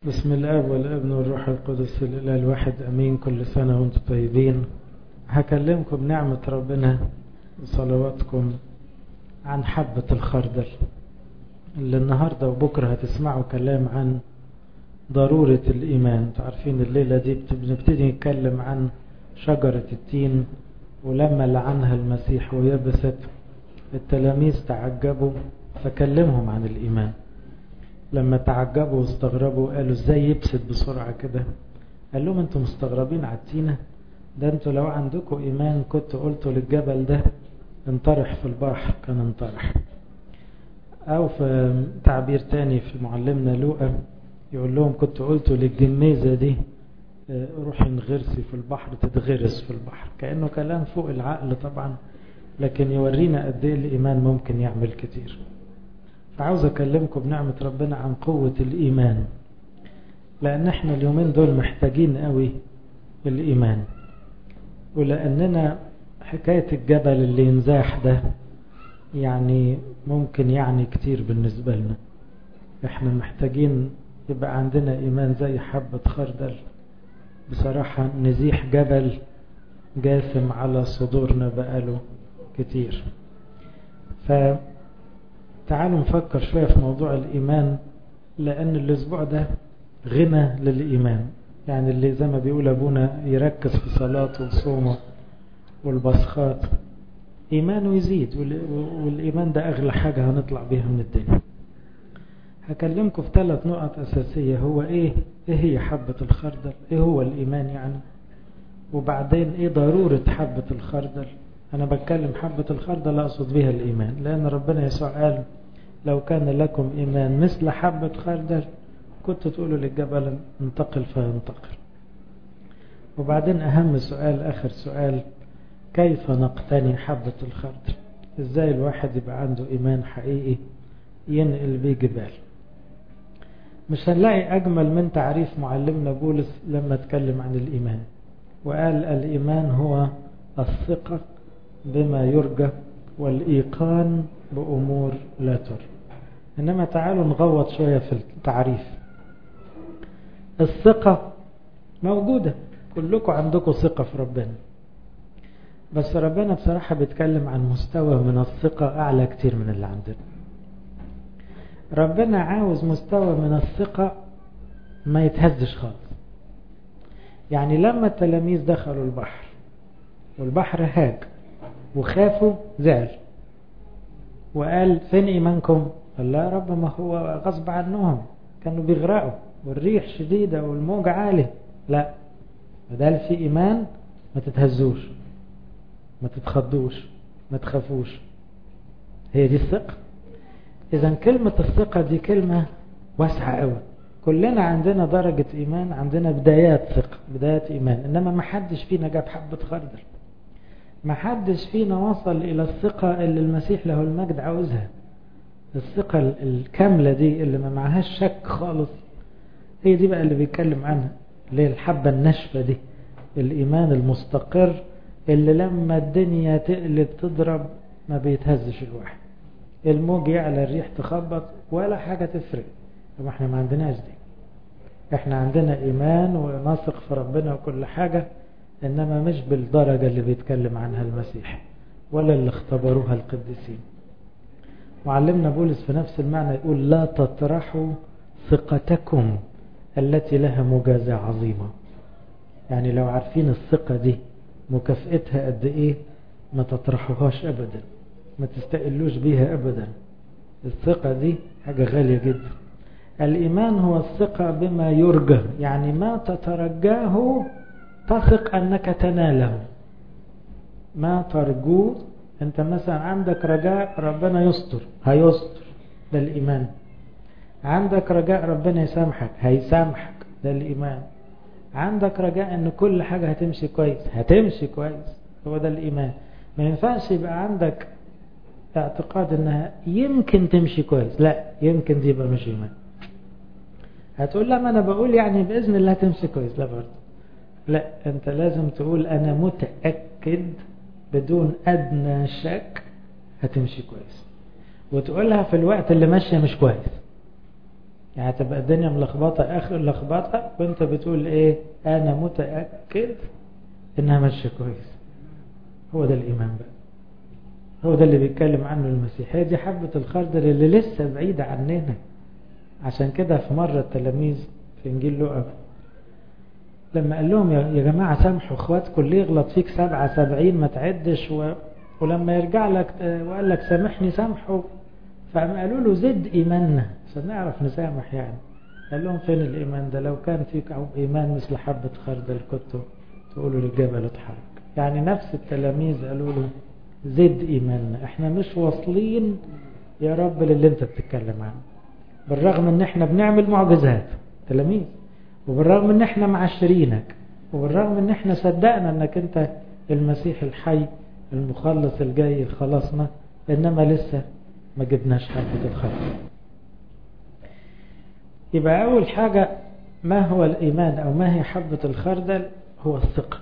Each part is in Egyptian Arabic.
بسم الاب والابن والروح القدس الاله الواحد امين كل سنه وانتم طيبين هكلمكم بنعمه ربنا وصلواتكم عن حبه الخردل اللي النهارده وبكره هتسمعوا كلام عن ضروره الايمان عارفين الليله دي بنبتدي نتكلم عن شجره التين ولما لعنها المسيح ويبست التلاميذ تعجبوا فكلمهم عن الايمان لما تعجبوا واستغربوا قالوا ازاي يبسط بسرعة كده قال لهم انتم مستغربين على التينة ده انتوا لو عندكم ايمان كنت قلتوا للجبل ده انطرح في البحر كان انطرح او في تعبير تاني في معلمنا لوقا يقول لهم كنت قلتوا للجميزة دي روحي انغرسي في البحر تتغرس في البحر كأنه كلام فوق العقل طبعا لكن يورينا قد ايه الايمان ممكن يعمل كتير فعاوز اكلمكم بنعمة ربنا عن قوة الايمان لان احنا اليومين دول محتاجين قوي الايمان ولاننا حكاية الجبل اللي ينزاح ده يعني ممكن يعني كتير بالنسبة لنا احنا محتاجين يبقى عندنا ايمان زي حبة خردل بصراحة نزيح جبل جاثم على صدورنا بقاله كتير فتعالوا نفكر شوية في موضوع الإيمان لأن الأسبوع ده غنى للإيمان يعني اللي زي ما بيقول أبونا يركز في صلاته وصومه والبصخات إيمانه يزيد والإيمان ده أغلى حاجة هنطلع بيها من الدنيا هكلمكم في ثلاث نقط أساسية هو إيه إيه هي حبة الخردل إيه هو الإيمان يعني وبعدين إيه ضرورة حبة الخردل أنا بتكلم حبة الخردل أقصد بها الإيمان لأن ربنا يسوع قال لو كان لكم إيمان مثل حبة خردل كنت تقولوا للجبل انتقل فينتقل وبعدين أهم سؤال آخر سؤال كيف نقتني حبة الخردل إزاي الواحد يبقى عنده إيمان حقيقي ينقل بيه جبال مش هنلاقي أجمل من تعريف معلمنا بولس لما اتكلم عن الإيمان وقال الإيمان هو الثقة بما يرجى والإيقان بأمور لا ترى إنما تعالوا نغوط شوية في التعريف الثقة موجودة كلكم عندكم ثقة في ربنا بس ربنا بصراحة بيتكلم عن مستوى من الثقة أعلى كتير من اللي عندنا ربنا عاوز مستوى من الثقة ما يتهزش خالص يعني لما التلاميذ دخلوا البحر والبحر هاج وخافوا زعل وقال فين ايمانكم قال لا يا رب ما هو غصب عنهم كانوا بيغرقوا والريح شديدة والموج عالي لا بدل في ايمان ما تتهزوش ما تتخضوش ما تخافوش هي دي الثقة اذا كلمة الثقة دي كلمة واسعة قوي كلنا عندنا درجة ايمان عندنا بدايات ثقة بدايات ايمان انما ما حدش فينا جاب حبة خردل ما حدش فينا وصل الى الثقة اللي المسيح له المجد عاوزها الثقة الكاملة دي اللي ما معهاش شك خالص هي دي بقى اللي بيتكلم عنها اللي هي الحبة الناشفة دي الايمان المستقر اللي لما الدنيا تقلب تضرب ما بيتهزش الواحد الموج يعلى الريح تخبط ولا حاجة تفرق طب احنا ما عندناش دي احنا عندنا ايمان ونثق في ربنا وكل حاجة انما مش بالدرجة اللي بيتكلم عنها المسيح ولا اللي اختبروها القديسين معلمنا بولس في نفس المعنى يقول لا تطرحوا ثقتكم التي لها مجازة عظيمة يعني لو عارفين الثقة دي مكافئتها قد ايه ما تطرحوهاش ابدا ما تستقلوش بيها ابدا الثقة دي حاجة غالية جدا الإيمان هو الثقة بما يرجى يعني ما تترجاه تثق أنك تناله ما ترجوه أنت مثلا عندك رجاء ربنا يستر هيستر ده الإيمان عندك رجاء ربنا يسامحك هيسامحك ده الإيمان عندك رجاء أن كل حاجة هتمشي كويس هتمشي كويس هو ده الإيمان ما ينفعش يبقى عندك اعتقاد انها يمكن تمشي كويس لا يمكن دي يبقى مش ايمان هتقول لا ما انا بقول يعني باذن الله تمشي كويس لا برضه لا انت لازم تقول انا متاكد بدون ادنى شك هتمشي كويس وتقولها في الوقت اللي ماشيه مش كويس يعني تبقى الدنيا ملخبطة آخر لخبطة وانت بتقول ايه انا متأكد انها ماشية كويس هو ده الايمان بقى هو ده اللي بيتكلم عنه المسيح هي دي حبة الخردل اللي لسه بعيدة عننا عشان كده في مرة التلاميذ في انجيل لوقا لما قال لهم يا جماعة سامحوا اخواتكم اللي يغلط فيك سبعة سبعين ما تعدش و... ولما يرجع لك وقال لك سامحني سامحه فقام قالوا له زد ايماننا عشان نعرف نسامح يعني قال لهم فين الايمان ده لو كان فيك ايمان مثل حبة خردل كنتوا تقولوا للجبل اتحرك يعني نفس التلاميذ قالوا له زد ايماننا احنا مش واصلين يا رب للي انت بتتكلم عنه بالرغم ان احنا بنعمل معجزات تلاميذ وبالرغم ان احنا معشرينك وبالرغم ان احنا صدقنا انك انت المسيح الحي المخلص الجاي خلصنا انما لسه ما جبناش حبة الخردل يبقى اول حاجة ما هو الايمان او ما هي حبة الخردل هو الثقة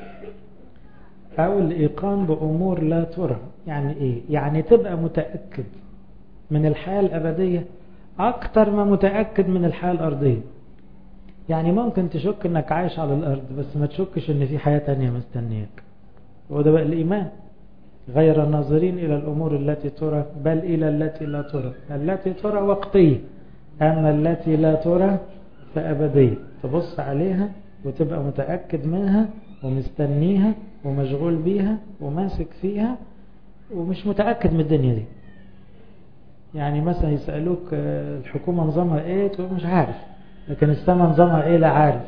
او الايقان بامور لا ترى يعني ايه يعني تبقى متأكد من الحياة الابدية اكتر ما متأكد من الحياة الارضية يعني ممكن تشك انك عايش على الارض بس ما تشكش ان في حياة تانية مستنياك وده بقى الايمان غير الناظرين الى الامور التي ترى بل الى التي لا ترى التي ترى وقتية اما التي لا ترى فابدية تبص عليها وتبقى متأكد منها ومستنيها ومشغول بيها وماسك فيها ومش متأكد من الدنيا دي يعني مثلا يسألوك الحكومة نظامها ايه تقول مش عارف لكن السماء نظامها ايه لا عارف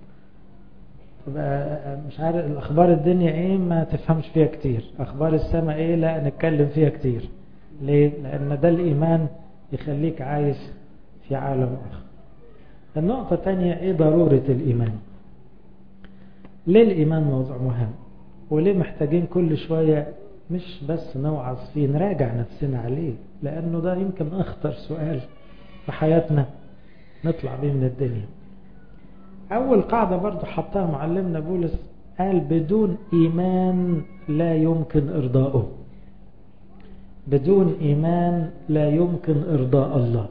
تبقى مش عارف الاخبار الدنيا ايه ما تفهمش فيها كتير اخبار السماء ايه لا نتكلم فيها كتير ليه لان ده الايمان يخليك عايش في عالم اخر النقطة الثانية ايه ضرورة الايمان ليه الايمان موضوع مهم وليه محتاجين كل شوية مش بس نوعظ فيه نراجع نفسنا عليه لانه ده يمكن اخطر سؤال في حياتنا نطلع بيه من الدنيا أول قاعدة برضو حطها معلمنا بولس قال بدون إيمان لا يمكن إرضاؤه بدون إيمان لا يمكن إرضاء الله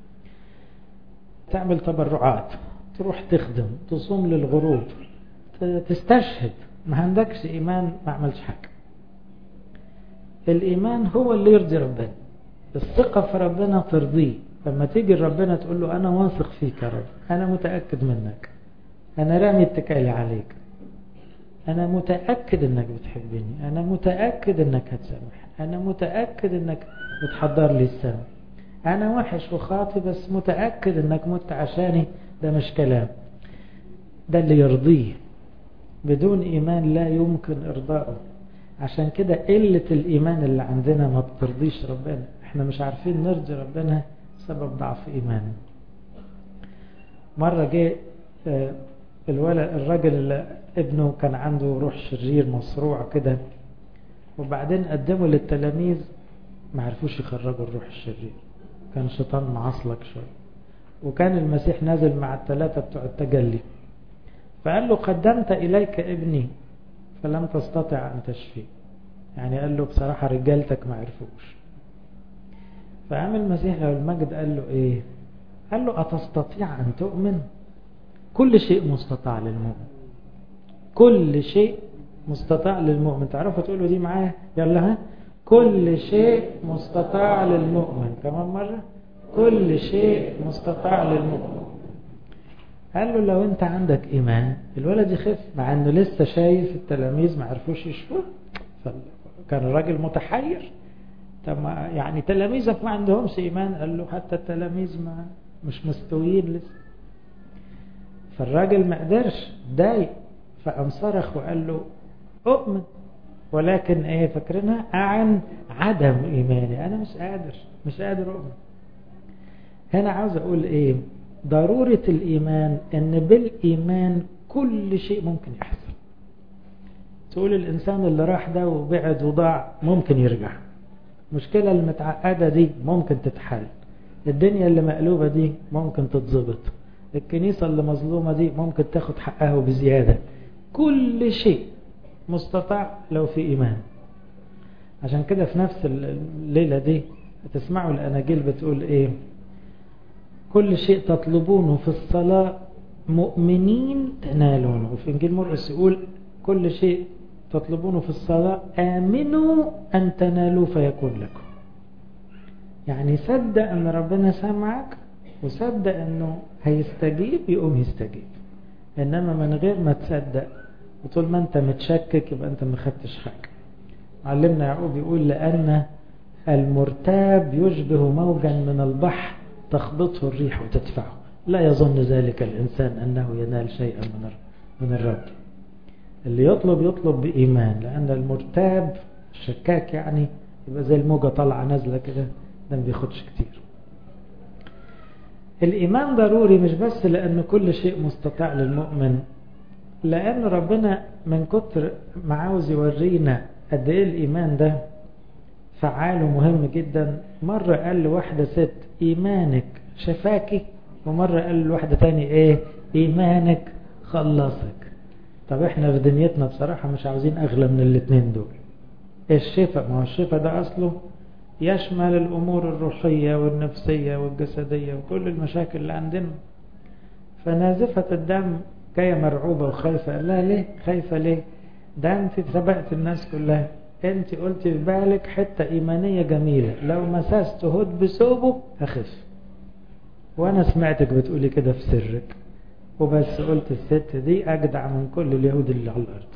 تعمل تبرعات تروح تخدم تصوم للغروب تستشهد ما عندكش إيمان ما عملش حاجة الإيمان هو اللي يرضي ربنا الثقة في ربنا ترضيه لما تيجي ربنا تقول له أنا واثق فيك يا رب أنا متأكد منك أنا رامي اتكالي عليك أنا متأكد أنك بتحبني أنا متأكد أنك هتسامح أنا متأكد أنك بتحضر لي السماء أنا وحش وخاطي بس متأكد أنك مت عشاني ده مش كلام ده اللي يرضيه بدون إيمان لا يمكن إرضائه عشان كده قلة الإيمان اللي عندنا ما بترضيش ربنا احنا مش عارفين نرضي ربنا سبب ضعف إيماننا مرة جه الولد الراجل اللي ابنه كان عنده روح شرير مصروع كده وبعدين قدموا للتلاميذ ما عرفوش يخرجوا الروح الشرير كان شيطان معصلك شوية وكان المسيح نازل مع الثلاثة بتوع التجلي فقال له قدمت إليك ابني فلم تستطع أن تشفيه يعني قال له بصراحة رجالتك ما عرفوش فقام المسيح له المجد قال له ايه قال له أتستطيع أن تؤمن كل شيء مستطاع للمؤمن كل شيء مستطاع للمؤمن تعرفوا تقولوا دي معايا يلا ها كل شيء مستطاع للمؤمن كمان مرة كل شيء مستطاع للمؤمن قال له لو انت عندك ايمان الولد يخف مع انه لسه شايف التلاميذ ما عرفوش يشوفوه كان الراجل متحير طب يعني تلاميذك ما عندهمش ايمان قال له حتى التلاميذ ما مش مستويين لسه فالراجل ما قدرش ضايق فقام صرخ وقال له اؤمن ولكن ايه فاكرينها عن عدم ايماني انا مش قادر مش قادر اؤمن هنا عاوز اقول ايه ضرورة الايمان ان بالايمان كل شيء ممكن يحصل تقول الانسان اللي راح ده وبعد وضاع ممكن يرجع المشكلة المتعقدة دي ممكن تتحل الدنيا اللي مقلوبة دي ممكن تتظبط الكنيسة اللي مظلومة دي ممكن تاخد حقها وبزيادة كل شيء مستطاع لو في إيمان عشان كده في نفس الليلة دي تسمعوا الأناجيل بتقول إيه كل شيء تطلبونه في الصلاة مؤمنين تنالونه وفي إنجيل مرقس يقول كل شيء تطلبونه في الصلاة آمنوا أن تنالوا فيكون لكم يعني صدق أن ربنا سمعك وصدق أنه هيستجيب يقوم يستجيب إنما من غير ما تصدق وطول ما أنت متشكك يبقى أنت ما خدتش حاجة علمنا يعقوب يقول لأن المرتاب يشبه موجا من البحر تخبطه الريح وتدفعه لا يظن ذلك الإنسان أنه ينال شيئا من من الرب اللي يطلب يطلب بإيمان لأن المرتاب الشكاك يعني يبقى زي الموجة طالعة نازلة كده ده ما بياخدش كتير الإيمان ضروري مش بس لأن كل شيء مستطاع للمؤمن لأن ربنا من كتر ما عاوز يورينا قد إيه الإيمان ده فعال ومهم جدا مرة قال لواحدة ست إيمانك شفاكي ومرة قال لواحدة تاني إيه إيمانك خلصك طب إحنا في دنيتنا بصراحة مش عاوزين أغلى من الاتنين دول الشفاء ما هو الشفاء ده أصله يشمل الأمور الروحية والنفسية والجسدية وكل المشاكل اللي عندنا فنازفة الدم جاية مرعوبة وخايفة قال لها ليه خايفة ليه ده انت سبقت الناس كلها انت قلت في بالك حتة ايمانية جميلة لو مسست هد بثوبه هخف وانا سمعتك بتقولي كده في سرك وبس قلت الست دي اجدع من كل اليهود اللي على الارض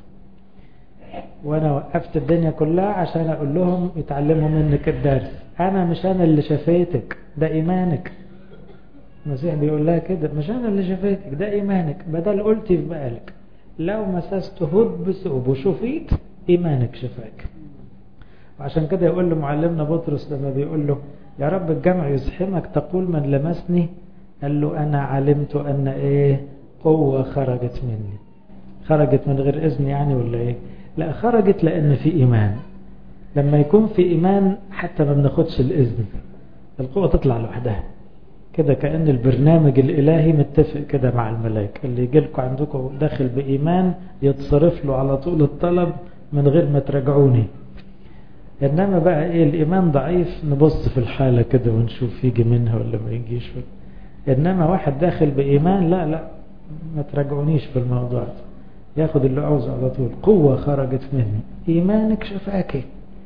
وانا وقفت الدنيا كلها عشان اقول لهم يتعلموا منك الدرس انا مش انا اللي شفيتك ده ايمانك المسيح بيقول لها كده مش انا اللي شفيتك ده ايمانك بدل قلت في بالك لو مسست هد بثوب وشفيت ايمانك شفاك وعشان كده يقول له معلمنا بطرس لما بيقول له يا رب الجمع يزحمك تقول من لمسني قال له انا علمت ان ايه قوة خرجت مني خرجت من غير اذن يعني ولا ايه لا خرجت لان في ايمان لما يكون في ايمان حتى ما بناخدش الاذن القوة تطلع لوحدها كده كأن البرنامج الإلهي متفق كده مع الملائكة اللي يجي لكم عندكم داخل بإيمان يتصرف له على طول الطلب من غير ما تراجعوني إنما بقى إيه الإيمان ضعيف نبص في الحالة كده ونشوف يجي منها ولا ما يجيش إنما واحد داخل بإيمان لا لا ما تراجعونيش في الموضوع ده ياخد اللي عاوزه على طول قوة خرجت مني إيمانك شفاكي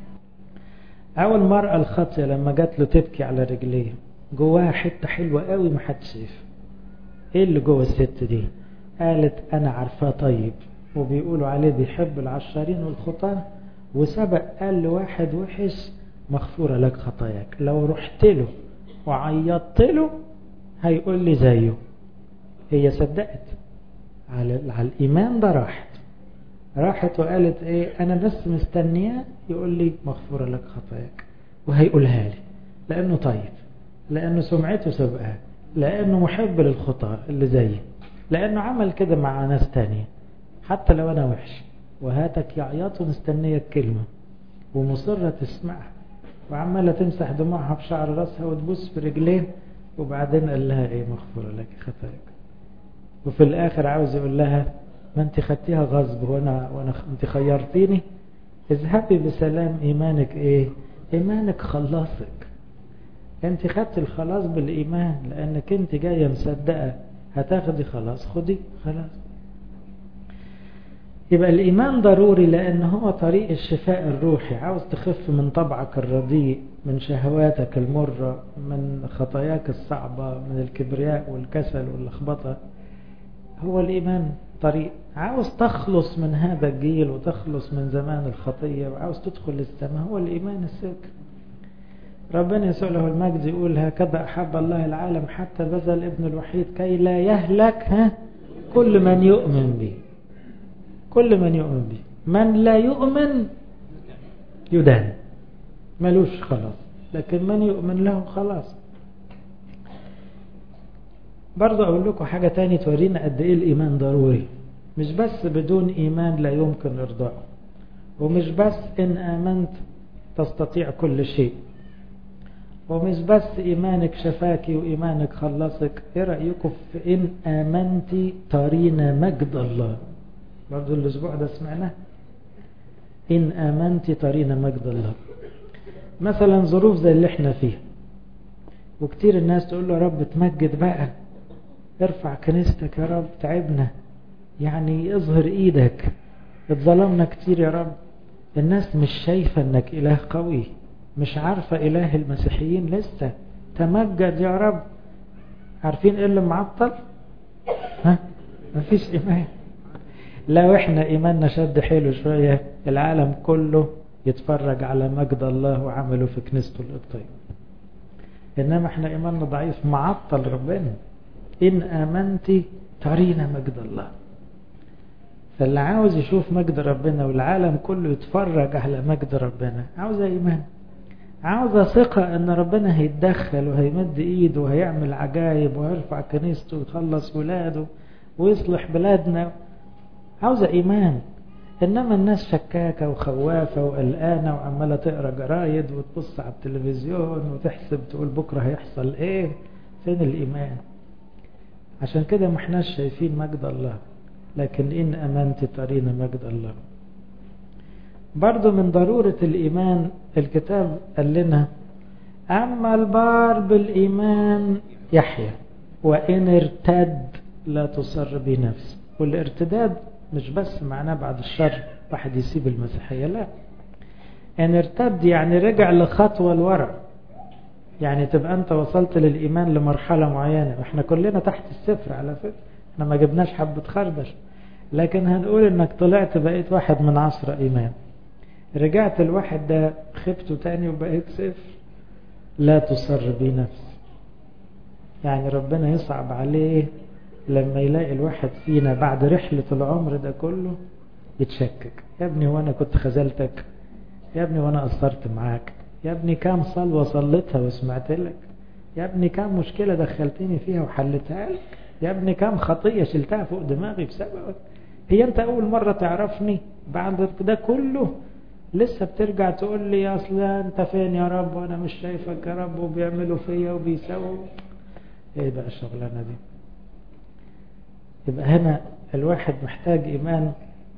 أول مرأة الخطية لما جات له تبكي على رجليه جواها حتة حلوة قوي ما حدش شايف ايه اللي جوه الست دي قالت انا عارفاه طيب وبيقولوا عليه بيحب العشارين والخطاة وسبق قال لواحد وحش مغفورة لك خطاياك لو رحت له وعيطت له هيقول لي زيه هي صدقت على, على الإيمان ده راحت راحت وقالت ايه انا بس مستنياه يقول لي مغفورة لك خطاياك وهيقولها لي لانه طيب لأنه سمعته سبقها لأنه محب للخطاة اللي زيي لأنه عمل كده مع ناس تانية حتى لو أنا وحش وهاتك يعيط ومستنية الكلمة ومصرة تسمعها وعمالة تمسح دموعها بشعر راسها وتبص في رجلين وبعدين قال لها ايه مغفورة لك خطاياك وفي الآخر عاوز يقول لها ما انت خدتيها غصب وانا, وأنا انت خيرتيني اذهبي بسلام ايمانك ايه ايمانك خلصك انت خدت الخلاص بالايمان لانك انت جايه مصدقه هتاخدي خلاص خدي خلاص يبقى الايمان ضروري لان هو طريق الشفاء الروحي عاوز تخف من طبعك الرديء من شهواتك المره من خطاياك الصعبه من الكبرياء والكسل واللخبطه هو الايمان طريق عاوز تخلص من هذا الجيل وتخلص من زمان الخطيه وعاوز تدخل السماء هو الايمان السلك ربنا يسوع له المجد يقول هكذا أحب الله العالم حتى بذل ابن الوحيد كي لا يهلك ها كل من يؤمن به كل من يؤمن به من لا يؤمن يدان ملوش خلاص لكن من يؤمن له خلاص برضه أقول لكم حاجة تاني تورينا قد إيه الإيمان ضروري مش بس بدون إيمان لا يمكن إرضائه ومش بس إن آمنت تستطيع كل شيء ومش بس إيمانك شفاكي وإيمانك خلصك إيه رأيكم في إن آمنتي ترين مجد الله برضو الأسبوع ده سمعناه إن آمنتي ترين مجد الله مثلا ظروف زي اللي احنا فيها وكتير الناس تقول له يا رب تمجد بقى ارفع كنيستك يا رب تعبنا يعني اظهر ايدك اتظلمنا كتير يا رب الناس مش شايفة انك اله قوي مش عارفة اله المسيحيين لسه تمجد يا رب عارفين ايه اللي معطل ها مفيش ايمان لو احنا ايماننا شد حيله شوية العالم كله يتفرج على مجد الله وعمله في كنيسته القبطية انما احنا ايماننا ضعيف معطل ربنا ان امنت ترينا مجد الله فاللي عاوز يشوف مجد ربنا والعالم كله يتفرج على مجد ربنا عاوز ايمان عاوز ثقة ان ربنا هيتدخل وهيمد ايده وهيعمل عجائب وهيرفع كنيسته ويخلص ولاده ويصلح بلادنا عاوز ايمان انما الناس شكاكة وخوافة وقلقانة وعمالة تقرا جرايد وتبص على التلفزيون وتحسب تقول بكرة هيحصل ايه فين الايمان عشان كده ما احناش شايفين مجد الله لكن إن أمنت ترين مجد الله برضو من ضرورة الإيمان الكتاب قال لنا أما البار بالإيمان يحيى وإن ارتد لا تصر بنفسه والارتداد مش بس معناه بعد الشر واحد يسيب المسيحية لا إن ارتد يعني رجع لخطوة لورا يعني تبقى أنت وصلت للإيمان لمرحلة معينة وإحنا كلنا تحت الصفر على فكرة احنا ما جبناش حبة خردل لكن هنقول انك طلعت بقيت واحد من عشرة ايمان رجعت الواحد ده خبته تاني وبقيت صفر لا تصر بي نفس يعني ربنا يصعب عليه لما يلاقي الواحد فينا بعد رحلة العمر ده كله يتشكك يا ابني وانا كنت خذلتك يا ابني وانا قصرت معاك يا ابني كام صلوة صليتها وسمعت لك يا ابني كام مشكلة دخلتني فيها وحلتها لك يا ابني كام خطية شلتها فوق دماغي بسببك هي انت اول مرة تعرفني بعد ده كله لسه بترجع تقول لي اصل انت فين يا رب وانا مش شايفك يا رب وبيعملوا فيا وبيسووا ايه بقى الشغلانة دي يبقى هنا الواحد محتاج ايمان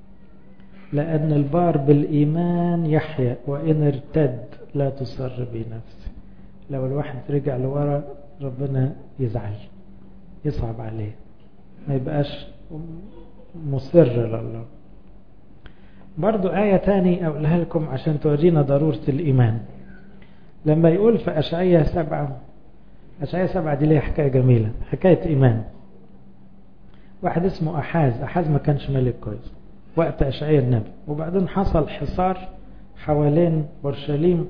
لان البار بالايمان يحيا وان ارتد لا تصر بنفسه لو الواحد رجع لورا ربنا يزعل يصعب عليه ما يبقاش مصر لله برضو آية تاني أقولها لكم عشان تورينا ضرورة الإيمان لما يقول في أشعية سبعة أشعية سبعة دي ليها حكاية جميلة حكاية إيمان واحد اسمه أحاز أحاز ما كانش ملك كويس وقت أشعية النبي وبعدين حصل حصار حوالين اورشليم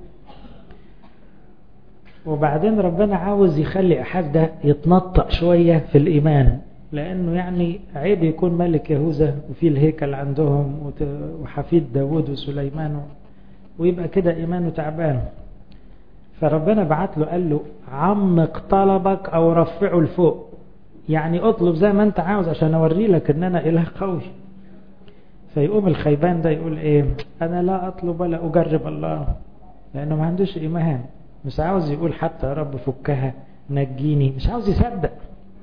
وبعدين ربنا عاوز يخلي أحاز ده يتنطق شوية في الإيمان لأنه يعني عيب يكون ملك يهوذا وفي الهيكل عندهم وحفيد داود وسليمان ويبقى كده إيمانه تعبان فربنا بعت له قال له عمق طلبك أو رفعه لفوق يعني اطلب زي ما انت عاوز عشان اوري لك ان انا اله قوي فيقوم الخيبان ده يقول ايه انا لا اطلب ولا اجرب الله لانه ما عندوش ايمان مش عاوز يقول حتى يا رب فكها نجيني مش عاوز يصدق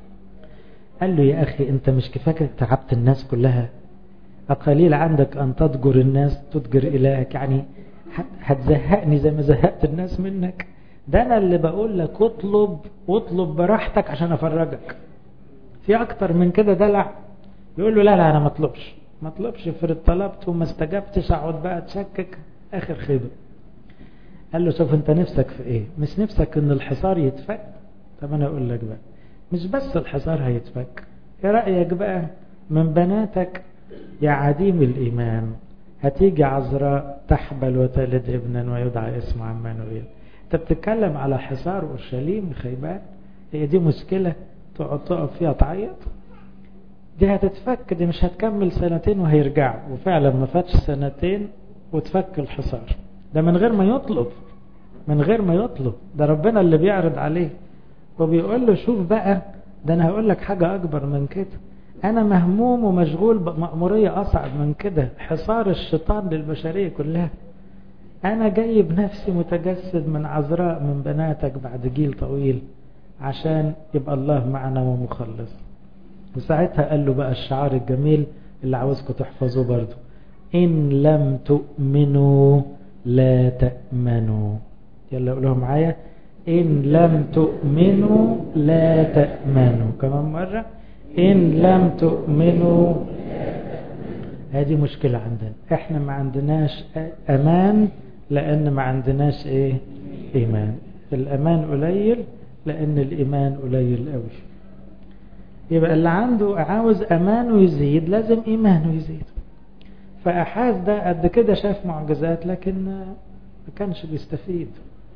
قال له يا أخي أنت مش كفاك تعبت الناس كلها أقليل عندك أن تضجر الناس تضجر إلهك يعني هتزهقني زي ما زهقت الناس منك ده أنا اللي بقول لك اطلب واطلب براحتك عشان أفرجك في أكتر من كده دلع يقول له لا لا أنا ما اطلبش ما اطلبش فرد طلبت وما استجبتش أقعد بقى تشكك آخر خيبة قال له شوف أنت نفسك في إيه مش نفسك إن الحصار يتفك طب أنا أقول لك بقى مش بس الحصار هيتفك ايه رأيك بقى من بناتك يا عديم الإيمان هتيجي عذراء تحبل وتلد ابنا ويدعى اسمه عمانوئيل انت بتتكلم على حصار اورشليم خيبان هي دي مشكلة تقعد تقف فيها تعيط دي هتتفك دي مش هتكمل سنتين وهيرجعوا وفعلا ما فاتش سنتين وتفك الحصار ده من غير ما يطلب من غير ما يطلب ده ربنا اللي بيعرض عليه وبيقول له شوف بقى ده انا هقول لك حاجة اكبر من كده انا مهموم ومشغول بمأمورية اصعب من كده حصار الشيطان للبشرية كلها انا جاي بنفسي متجسد من عذراء من بناتك بعد جيل طويل عشان يبقى الله معنا ومخلص وساعتها قال له بقى الشعار الجميل اللي عاوزكم تحفظوه برضو إن لم تؤمنوا لا تأمنوا يلا قولوا معايا إن لم تؤمنوا لا تأمنوا كمان مرة إن لم تؤمنوا هذه مشكلة عندنا احنا ما عندناش أمان لأن ما عندناش إيه إيمان الأمان قليل لأن الإيمان قليل قوي يبقى اللي عنده عاوز أمانه يزيد لازم إيمانه يزيد فأحاز ده قد كده شاف معجزات لكن ما كانش بيستفيد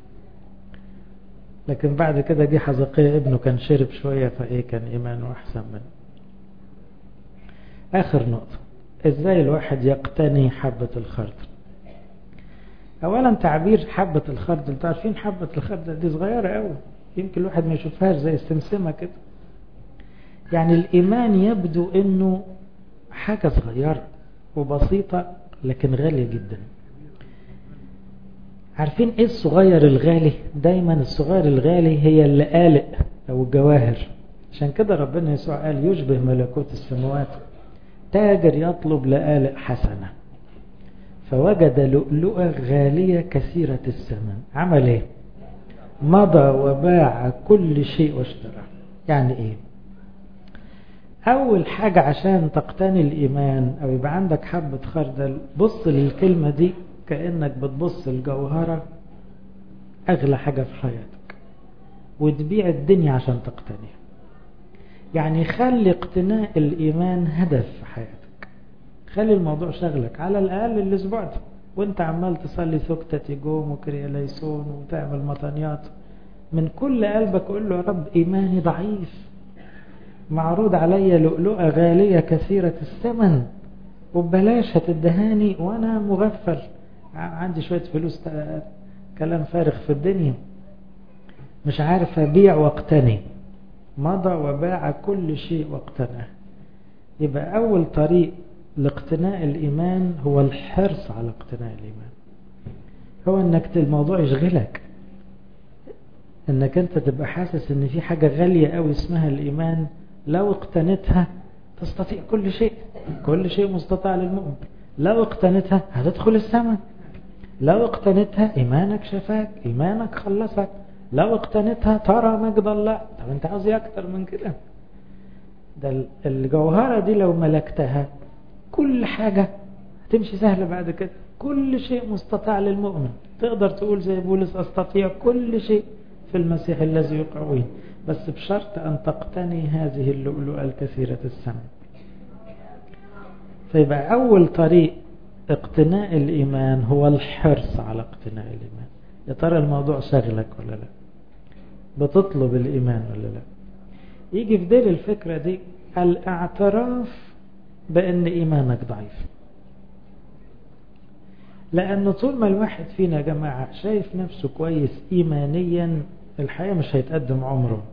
لكن بعد كده جه حزقية ابنه كان شرب شوية فإيه كان إيمانه أحسن منه آخر نقطة إزاي الواحد يقتني حبة الخردل أولا تعبير حبة الخردل تعرفين حبة الخردل دي صغيرة قوي يمكن الواحد ما يشوفهاش زي السمسمة كده يعني الإيمان يبدو أنه حاجة صغيرة وبسيطة لكن غالية جدا عارفين ايه الصغير الغالي دايما الصغير الغالي هي اللي قالق او الجواهر عشان كده ربنا يسوع قال يشبه ملكوت السماوات تاجر يطلب لقالق حسنة فوجد لؤلؤة غالية كثيرة الثمن عمل ايه مضى وباع كل شيء واشترى يعني ايه اول حاجة عشان تقتني الايمان او يبقى عندك حبة خردل بص للكلمة دي كأنك بتبص الجوهرة أغلى حاجة في حياتك وتبيع الدنيا عشان تقتنيها يعني خلي اقتناء الإيمان هدف في حياتك خلي الموضوع شغلك على الأقل الأسبوع ده وانت عمال تصلي ثكتة جوم وكرياليسون وتعمل مطانيات من كل قلبك قول له يا رب إيماني ضعيف معروض عليا لؤلؤة غالية كثيرة الثمن وببلاش هتدهاني وانا مغفل عندي شوية فلوس كلام فارغ في الدنيا مش عارف ابيع واقتني مضى وباع كل شيء واقتنى يبقى اول طريق لاقتناء الايمان هو الحرص على اقتناء الايمان هو انك الموضوع يشغلك انك انت تبقى حاسس ان في حاجة غالية قوي اسمها الايمان لو اقتنتها تستطيع كل شيء كل شيء مستطاع للمؤمن لو اقتنتها هتدخل السماء لو اقتنتها ايمانك شفاك ايمانك خلصك لو اقتنتها ترى مجد الله طب انت عاوز ايه اكتر من كده ده الجوهرة دي لو ملكتها كل حاجة هتمشي سهلة بعد كده كل شيء مستطاع للمؤمن تقدر تقول زي بولس استطيع كل شيء في المسيح الذي يقويه بس بشرط أن تقتني هذه اللؤلؤة الكثيرة الثمن فيبقى أول طريق اقتناء الإيمان هو الحرص على اقتناء الإيمان يا ترى الموضوع شغلك ولا لا بتطلب الإيمان ولا لا يجي في دير الفكرة دي الاعتراف بأن إيمانك ضعيف لأنه طول ما الواحد فينا يا جماعة شايف نفسه كويس إيمانيا الحقيقة مش هيتقدم عمره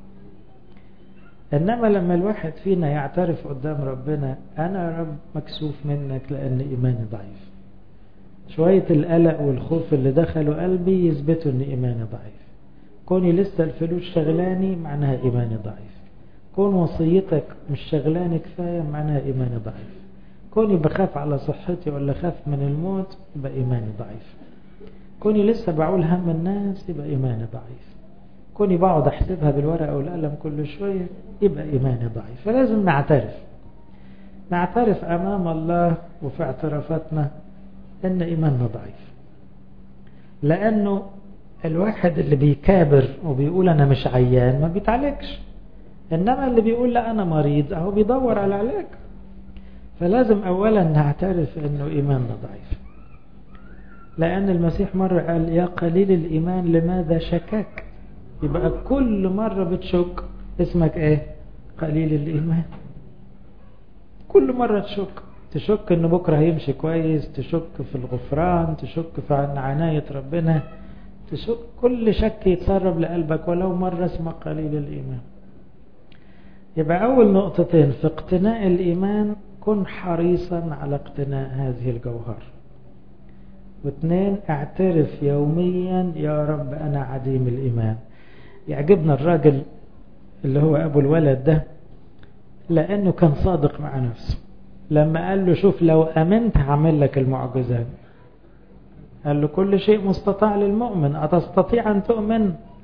إنما لما الواحد فينا يعترف قدام ربنا أنا يا رب مكسوف منك لأن إيماني ضعيف شوية القلق والخوف اللي دخلوا قلبي يثبتوا أن إيماني ضعيف كوني لسه الفلوس شغلاني معناها إيماني ضعيف كون وصيتك مش شغلاني كفاية معناها إيماني ضعيف كوني بخاف على صحتي ولا خاف من الموت يبقى إيماني ضعيف كوني لسه بعول هم الناس يبقى إيماني ضعيف كوني بقعد أحسبها بالورقة والقلم كل شوية يبقى إيماني ضعيف فلازم نعترف نعترف أمام الله وفي اعترافاتنا أن إيماننا ضعيف لأنه الواحد اللي بيكابر وبيقول أنا مش عيان ما بيتعالجش إنما اللي بيقول لا أنا مريض أهو بيدور على علاج فلازم أولا نعترف أنه إيماننا ضعيف لأن المسيح مرة قال يا قليل الإيمان لماذا شكك يبقى كل مرة بتشك اسمك ايه قليل الإيمان كل مرة تشك تشك ان بكرة هيمشي كويس تشك في الغفران تشك في عناية ربنا تشك كل شك يتسرب لقلبك ولو مرة اسمك قليل الإيمان يبقى أول نقطتين في اقتناء الإيمان كن حريصا على اقتناء هذه الجوهر واثنين اعترف يوميا يا رب أنا عديم الإيمان يعجبنا الراجل اللي هو أبو الولد ده لأنه كان صادق مع نفسه لما قال له شوف لو أمنت هعمل لك المعجزات قال له كل شيء مستطاع للمؤمن أتستطيع أن تؤمن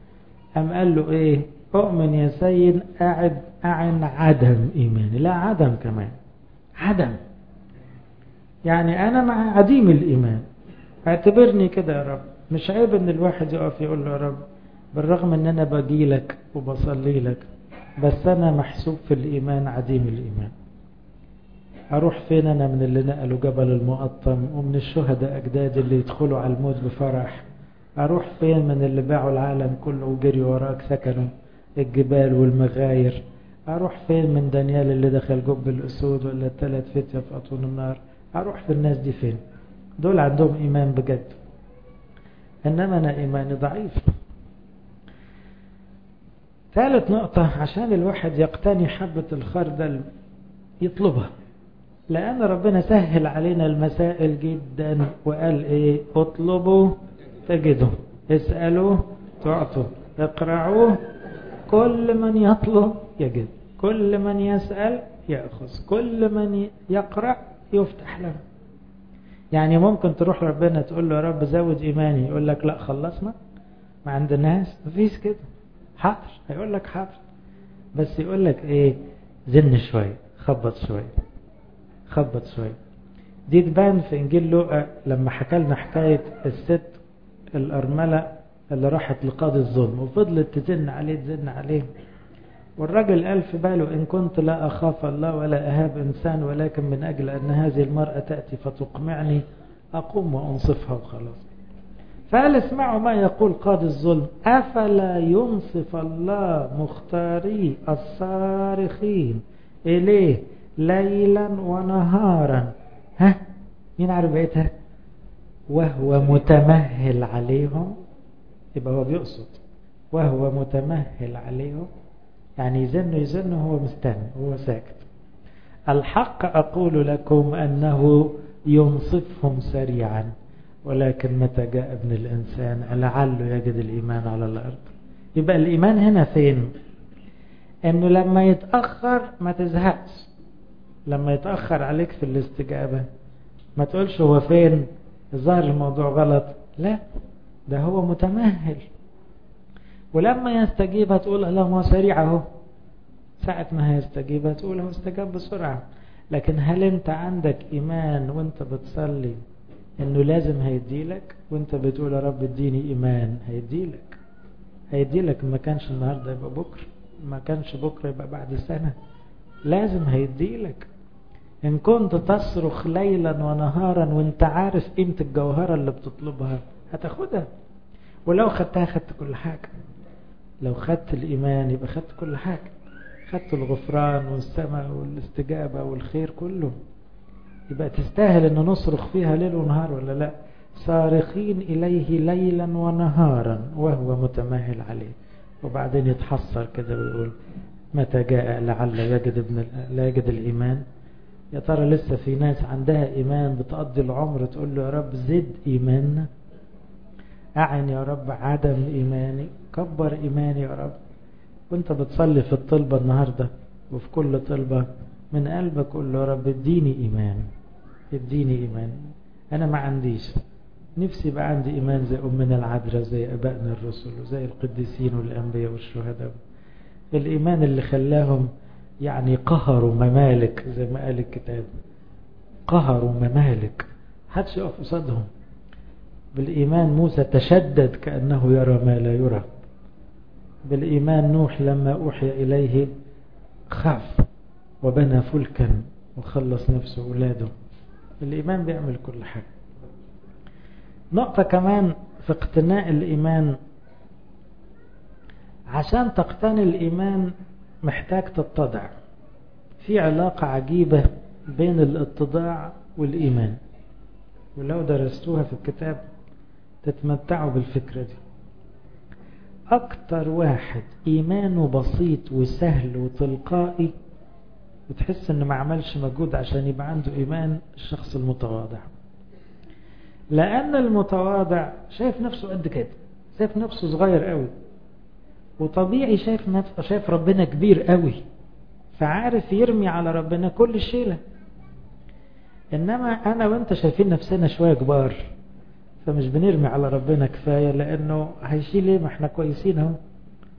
أم قال له إيه أؤمن يا سيد أعد أعن عدم إيماني لا عدم كمان عدم يعني أنا مع عديم الإيمان اعتبرني كده يا رب مش عيب ان الواحد يقف يقول له يا رب بالرغم ان انا باجي لك وبصلي لك بس انا محسوب في الايمان عديم الايمان اروح فين انا من اللي نقلوا جبل المقطم ومن الشهداء اجدادي اللي يدخلوا على الموت بفرح اروح فين من اللي باعوا العالم كله وجري وراك سكنوا الجبال والمغاير اروح فين من دانيال اللي دخل جب الاسود ولا الثلاث فتية في اطون النار اروح في الناس دي فين دول عندهم ايمان بجد انما انا ايماني ضعيف ثالث نقطة عشان الواحد يقتني حبة الخردل يطلبها لأن ربنا سهل علينا المسائل جدا وقال إيه اطلبوا تجدوا اسألوا تعطوا اقرعوا كل من يطلب يجد كل من يسأل يأخذ كل من يقرأ يفتح له يعني ممكن تروح ربنا تقول له يا رب زود إيماني يقول لك لا خلصنا ما عندناش مفيش كده حاضر هيقول لك حاضر بس يقول لك ايه زن شوية خبط شوية خبط شوية دي تبان في انجيل لوقا لما حكى لنا حكاية الست الارملة اللي راحت لقاضي الظلم وفضلت تزن عليه تزن عليه والراجل قال في باله إن كنت لا أخاف الله ولا أهاب إنسان ولكن من أجل أن هذه المرأة تأتي فتقمعني أقوم وأنصفها وخلاص فقال اسمعوا ما يقول قاضي الظلم أفلا ينصف الله مختاري الصارخين إليه ليلا ونهارا ها مين عارف بقيتها وهو متمهل عليهم يبقى هو بيقصد وهو متمهل عليهم يعني يزن يزن وهو مستني وهو ساكت الحق أقول لكم أنه ينصفهم سريعا ولكن متى جاء ابن الإنسان لعله يجد الإيمان على الأرض يبقى الإيمان هنا فين أنه لما يتأخر ما تزهقش لما يتأخر عليك في الاستجابة ما تقولش هو فين الظاهر الموضوع غلط لا ده هو متمهل ولما يستجيب هتقول اللهم هو سريع اهو ساعة ما هيستجيب هتقول هو استجاب بسرعة لكن هل انت عندك ايمان وانت بتصلي انه لازم هيديلك وانت بتقول يا رب اديني ايمان هيديلك هيديلك ما كانش النهاردة يبقى بكرة ما كانش بكرة يبقى بعد سنة لازم هيديلك ان كنت تصرخ ليلا ونهارا وانت عارف قيمة الجوهرة اللي بتطلبها هتاخدها ولو خدتها خدت كل حاجة لو خدت الإيمان يبقى خدت كل حاجة خدت الغفران والسماء والاستجابة والخير كله يبقى تستاهل أن نصرخ فيها ليل ونهار ولا لا صارخين إليه ليلا ونهارا وهو متمهل عليه وبعدين يتحسر كده ويقول متى جاء لعل يجد ابن لا يجد الإيمان يا ترى لسه في ناس عندها إيمان بتقضي العمر تقول له يا رب زد إيماننا أعن يا رب عدم إيماني كبر إيماني يا رب وانت بتصلي في الطلبة النهاردة وفي كل طلبة من قلبك قول له يا رب اديني إيمان اديني إيمان أنا ما عنديش نفسي يبقى عندي إيمان زي أمنا العذراء زي أبائنا الرسل وزي القديسين والأنبياء والشهداء الإيمان اللي خلاهم يعني قهروا ممالك زي ما قال الكتاب قهروا ممالك حدش يقف قصادهم بالإيمان موسى تشدد كأنه يرى ما لا يرى بالإيمان نوح لما أوحي إليه خاف وبنى فلكا وخلص نفسه أولاده الإيمان بيعمل كل حاجة نقطة كمان في اقتناء الإيمان عشان تقتني الإيمان محتاج تتضع في علاقة عجيبة بين الاتضاع والإيمان ولو درستوها في الكتاب تتمتعوا بالفكرة دي أكتر واحد إيمانه بسيط وسهل وتلقائي وتحس إنه ما عملش مجهود عشان يبقى عنده إيمان الشخص المتواضع لأن المتواضع شايف نفسه قد كده شايف نفسه صغير قوي وطبيعي شايف نفسه شايف ربنا كبير قوي فعارف يرمي على ربنا كل الشيلة إنما أنا وأنت شايفين نفسنا شوية كبار فمش بنرمي على ربنا كفاية لأنه هيشيل إيه ما احنا كويسين اهو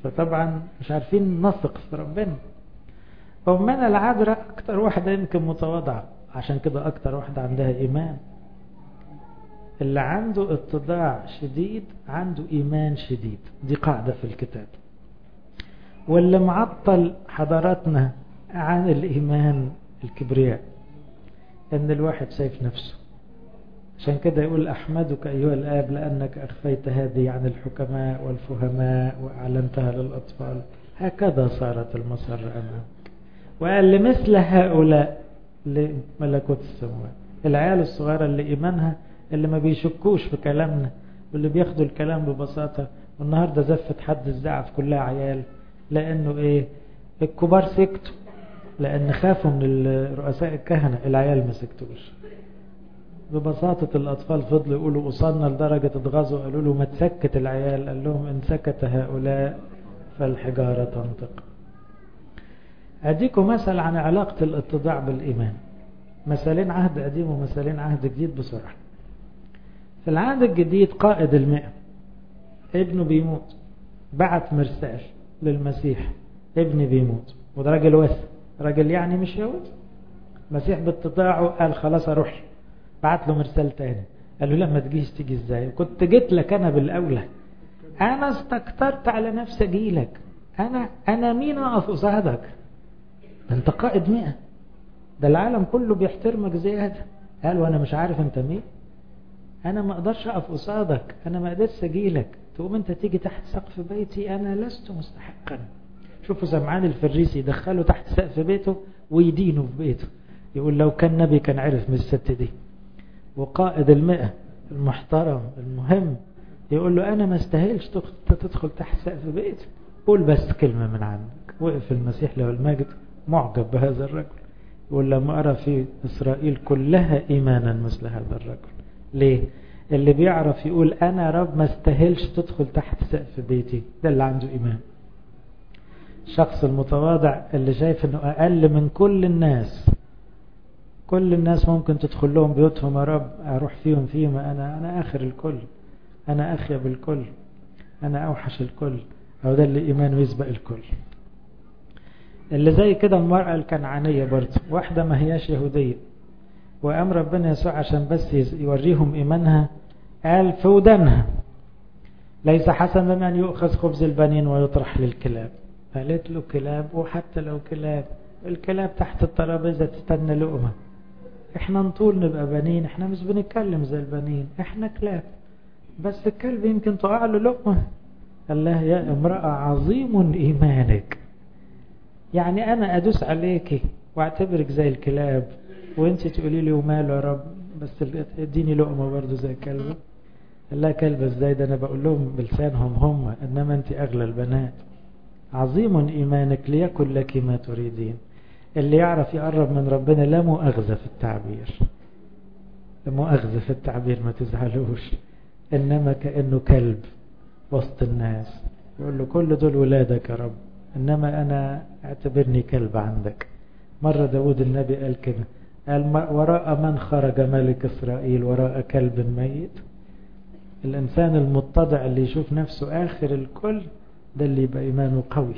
فطبعا مش عارفين نثق في ربنا أمنا العذراء أكتر واحدة يمكن متواضعة عشان كده أكتر واحدة عندها إيمان اللي عنده اتضاع شديد عنده إيمان شديد دي قاعدة في الكتاب واللي معطل حضاراتنا عن الإيمان الكبرياء أن الواحد شايف نفسه عشان كده يقول أحمدك أيها الآب لأنك أخفيت هذه عن الحكماء والفهماء وأعلنتها للأطفال هكذا صارت المسر أمامك وقال لمثل هؤلاء لملكوت السماوات العيال الصغيرة اللي إيمانها اللي ما بيشكوش في كلامنا واللي بياخدوا الكلام ببساطة والنهاردة زفت حد الزعف كلها عيال لأنه إيه الكبار سكتوا لأن خافوا من رؤساء الكهنة العيال ما سكتوش ببساطة الأطفال فضلوا يقولوا وصلنا لدرجة اتغاظوا قالوا له ما تسكت العيال قال لهم إن سكت هؤلاء فالحجارة تنطق أديكم مثل عن علاقة الاتضاع بالإيمان مثالين عهد قديم ومثالين عهد جديد بسرعة في العهد الجديد قائد المئة ابنه بيموت بعت مرسال للمسيح ابني بيموت وده راجل واسع راجل يعني مش يهودي المسيح باتضاعه قال خلاص اروح بعت له مرسال تاني قال له لما تجيش تيجي ازاي كنت جيت لك انا بالاولى انا استكترت على نفسي اجيلك انا انا مين اقف قصادك ده انت قائد مئة ده العالم كله بيحترمك زيادة قال وانا مش عارف انت مين انا ما اقدرش اقف قصادك انا ما قدرتش اجيلك تقوم انت تيجي تحت سقف بيتي انا لست مستحقا شوفوا سمعان الفريسي يدخله تحت سقف بيته ويدينه في بيته يقول لو كان نبي كان عرف من الست دي وقائد المئة المحترم المهم يقول له انا ما استاهلش تدخل تحت سقف بيتي قول بس كلمة من عندك وقف المسيح له المجد معجب بهذا الرجل يقول لما أرى في إسرائيل كلها إيمانا مثل هذا الرجل ليه اللي بيعرف يقول أنا رب ما استاهلش تدخل تحت سقف بيتي ده اللي عنده إيمان الشخص المتواضع اللي شايف أنه أقل من كل الناس كل الناس ممكن تدخل لهم بيوتهم يا رب أروح فيهم فيهم أنا أنا آخر الكل أنا أخيب الكل أنا أوحش الكل أو ده اللي إيمانه يسبق الكل اللي زي كده المرأة الكنعانية برضه واحدة ما هياش يهودية وقام ربنا يسوع عشان بس يوريهم إيمانها قال في ودانها ليس حسنا أن يؤخذ خبز البنين ويطرح للكلاب قالت له كلاب وحتى لو كلاب الكلاب تحت الترابيزة تستنى لقمة احنا نطول نبقى بنين احنا مش بنتكلم زي البنين احنا كلاب بس الكلب يمكن تقع له لقمة قال لها يا امرأة عظيم إيمانك يعني أنا أدوس عليكي واعتبرك زي الكلاب وانت تقولي لي وماله يا رب بس اديني لقمة برضه زي الكلب قال لها كلبة ازاي ده أنا بقول لهم بلسانهم هم إنما انت أغلى البنات عظيم إيمانك ليكن لك ما تريدين اللي يعرف يقرب من ربنا لا مؤاخذة في التعبير لا مؤاخذة في التعبير ما تزعلوش إنما كأنه كلب وسط الناس يقول له كل دول ولادك يا رب إنما أنا اعتبرني كلب عندك مرة داود النبي قال كده قال وراء من خرج ملك إسرائيل وراء كلب ميت الإنسان المتضع اللي يشوف نفسه آخر الكل ده اللي يبقى إيمانه قوي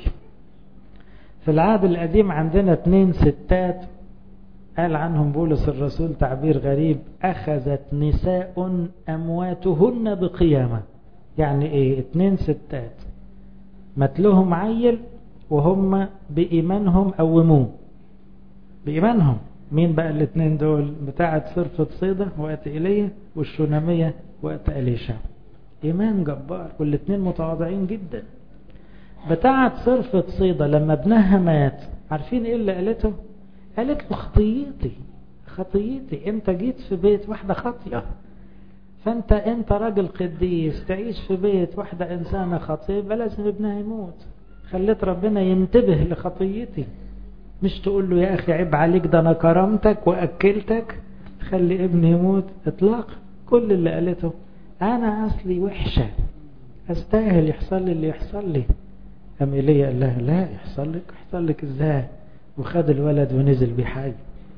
في العهد القديم عندنا اتنين ستات قال عنهم بولس الرسول تعبير غريب أخذت نساء أمواتهن بقيامة يعني إيه اتنين ستات متلهم عيل وهم بإيمانهم قوموه بإيمانهم مين بقى الاثنين دول بتاعة صرفة صيدة وقت إيليا والشونامية وقت أليشا إيمان جبار والاثنين متواضعين جدا بتاعة صرفة صيدة لما ابنها مات عارفين ايه اللي قالته قالت له خطيتي خطيتي انت جيت في بيت واحدة خطية فانت انت راجل قديس تعيش في بيت واحدة انسانة خطية لازم ابنها يموت خليت ربنا ينتبه لخطيتي مش تقول له يا اخي عيب عليك ده انا كرمتك واكلتك خلي ابني يموت اطلاق كل اللي قالته انا اصلي وحشة استاهل يحصل لي اللي يحصل لي قام ايليا قال لها لا يحصل لك يحصل لك ازاي وخد الولد ونزل بيه حي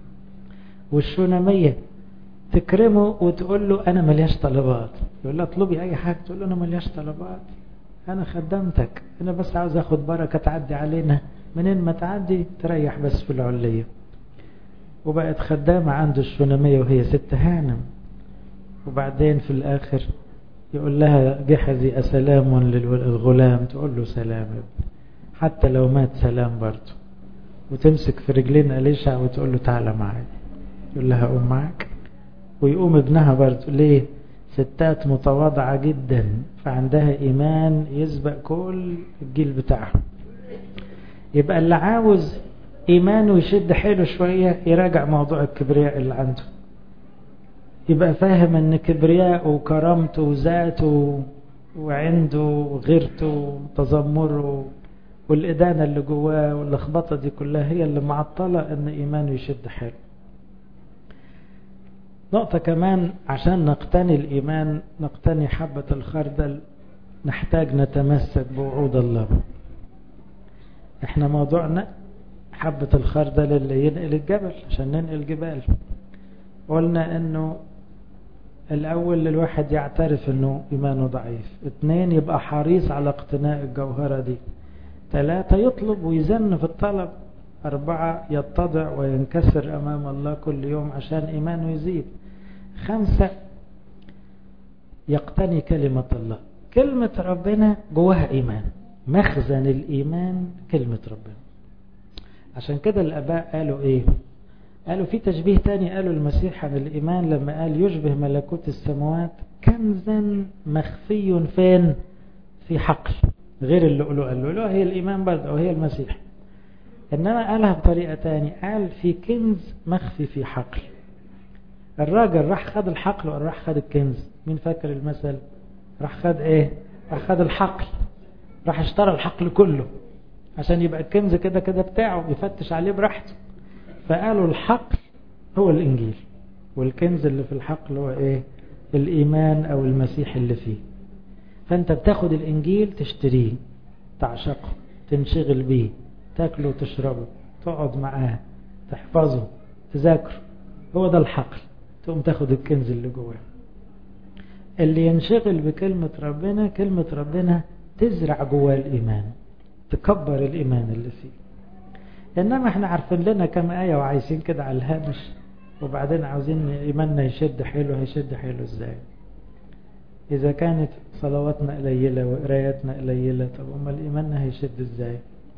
والشونامية تكرمه وتقول له انا ملياش طلبات يقول لها اطلبي اي حاجة تقول له انا ملياش طلبات أنا خدمتك أنا بس عاوز أخد بركة تعدي علينا منين ما تعدي تريح بس في العلية وبقت خدامة عنده الشونامية وهي ست هانم وبعدين في الآخر يقول لها جحزي أسلام للغلام تقول له سلام حتى لو مات سلام برضه وتمسك في رجلين أليشع وتقول له تعالى معايا يقول لها قوم معاك ويقوم ابنها برضه ليه ستات متواضعة جدا فعندها إيمان يسبق كل الجيل بتاعها يبقى اللي عاوز إيمانه يشد حيله شوية يراجع موضوع الكبرياء اللي عنده يبقى فاهم ان كبرياءه وكرامته وذاته وعنده غيرته وتذمره والإدانة اللي جواه واللخبطة دي كلها هي اللي معطلة ان إيمانه يشد حيله نقطة كمان عشان نقتني الإيمان نقتني حبة الخردل نحتاج نتمسك بوعود الله احنا موضوعنا حبة الخردل اللي ينقل الجبل عشان ننقل جبال قلنا انه الاول الواحد يعترف انه ايمانه ضعيف اثنين يبقى حريص على اقتناء الجوهرة دي ثلاثة يطلب ويزن في الطلب أربعة يتضع وينكسر أمام الله كل يوم عشان إيمانه يزيد خمسة يقتني كلمة الله كلمة ربنا جواها إيمان مخزن الإيمان كلمة ربنا عشان كده الآباء قالوا إيه قالوا في تشبيه تاني قالوا المسيح عن الإيمان لما قال يشبه ملكوت السماوات كنزا مخفي فين في حقل غير اللؤلؤة اللؤلؤة هي الإيمان برضه أو هي المسيح إنما قالها بطريقة تاني قال في كنز مخفي في حقل الراجل راح خد الحقل ولا راح خد الكنز مين فاكر المثل راح خد ايه راح خد الحقل راح اشترى الحقل كله عشان يبقى الكنز كده كده بتاعه يفتش عليه براحته فقالوا الحقل هو الانجيل والكنز اللي في الحقل هو ايه الايمان او المسيح اللي فيه فانت بتاخد الانجيل تشتريه تعشقه تنشغل بيه تاكله وتشربه تقعد معاه تحفظه تذاكره هو ده الحقل تقوم تاخد الكنز اللي جواه اللي ينشغل بكلمة ربنا كلمة ربنا تزرع جواه الإيمان تكبر الإيمان اللي فيه إنما احنا عارفين لنا كم آية وعايزين كده على الهامش وبعدين عاوزين إيماننا يشد حيله هيشد حيله إزاي إذا كانت صلواتنا قليلة وقراياتنا قليلة طب أمال إيماننا هيشد إزاي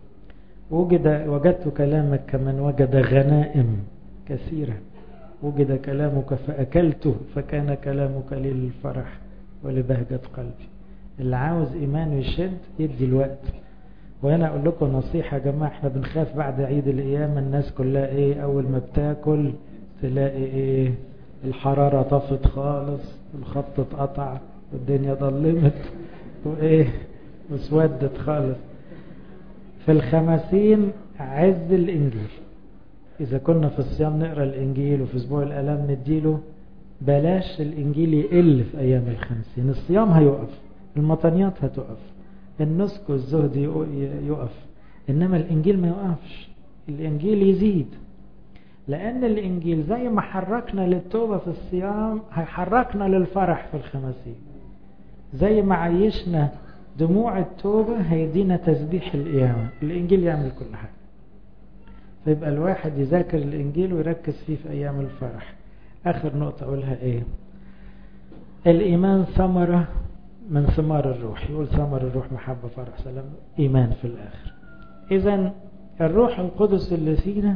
وجد وجدت كلامك كمن وجد غنائم كثيرة وجد كلامك فأكلته فكان كلامك لي للفرح ولبهجة قلبي اللي عاوز إيمانه يشد يدي الوقت وهنا أقول لكم نصيحة يا جماعة احنا بنخاف بعد عيد القيامة الناس كلها ايه أول ما بتاكل تلاقي ايه الحرارة طفت خالص الخط اتقطع والدنيا ضلمت وايه واسودت خالص في الخمسين عز الإنجيل إذا كنا في الصيام نقرأ الإنجيل وفي أسبوع الألام نديله بلاش الإنجيل يقل في أيام الخمسين الصيام هيقف المطنيات هتقف النسك والزهد يقف إنما الإنجيل ما يقفش الإنجيل يزيد لأن الإنجيل زي ما حركنا للتوبة في الصيام هيحركنا للفرح في الخمسين زي ما عيشنا دموع التوبة هيدينا تسبيح القيامة الإنجيل يعمل كل حاجة فيبقى الواحد يذاكر الإنجيل ويركز فيه في أيام الفرح آخر نقطة أقولها إيه الإيمان ثمرة من ثمار الروح يقول ثمر الروح محبة فرح سلام إيمان في الآخر إذا الروح القدس اللي فينا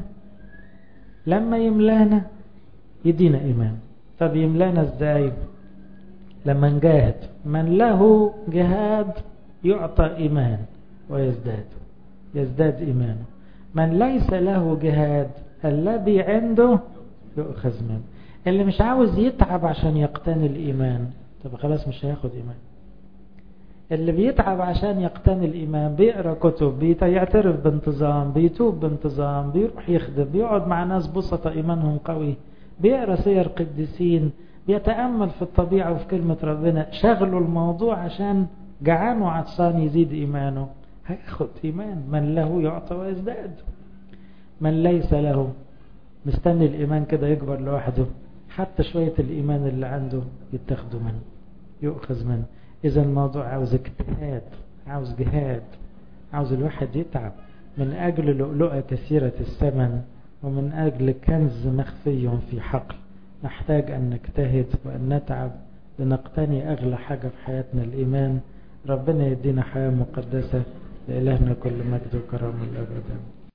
لما يملانا يدينا إيمان طب يملانا إزاي لما نجاهد من له جهاد يعطى إيمان ويزداد يزداد إيمانه من ليس له جهاد الذي عنده يؤخذ منه اللي مش عاوز يتعب عشان يقتني الإيمان طب خلاص مش هياخد إيمان اللي بيتعب عشان يقتني الإيمان بيقرأ كتب بيعترف بانتظام بيتوب بانتظام بيروح يخدم بيقعد مع ناس بسطة إيمانهم قوي بيقرأ سير قديسين بيتأمل في الطبيعة وفي كلمة ربنا شغلوا الموضوع عشان جعان وعطشان يزيد إيمانه هياخد إيمان من له يعطى ويزداد من ليس له مستني الإيمان كده يكبر لوحده حتى شوية الإيمان اللي عنده يتاخدوا منه يؤخذ منه إذا الموضوع عاوز اجتهاد عاوز جهاد عاوز الواحد يتعب من أجل لؤلؤة كثيرة الثمن ومن أجل كنز مخفي في حقل نحتاج أن نجتهد وأن نتعب لنقتني أغلى حاجة في حياتنا الإيمان ربنا يدينا حياة مقدسة لإلهنا كل مجد وكرم الأبد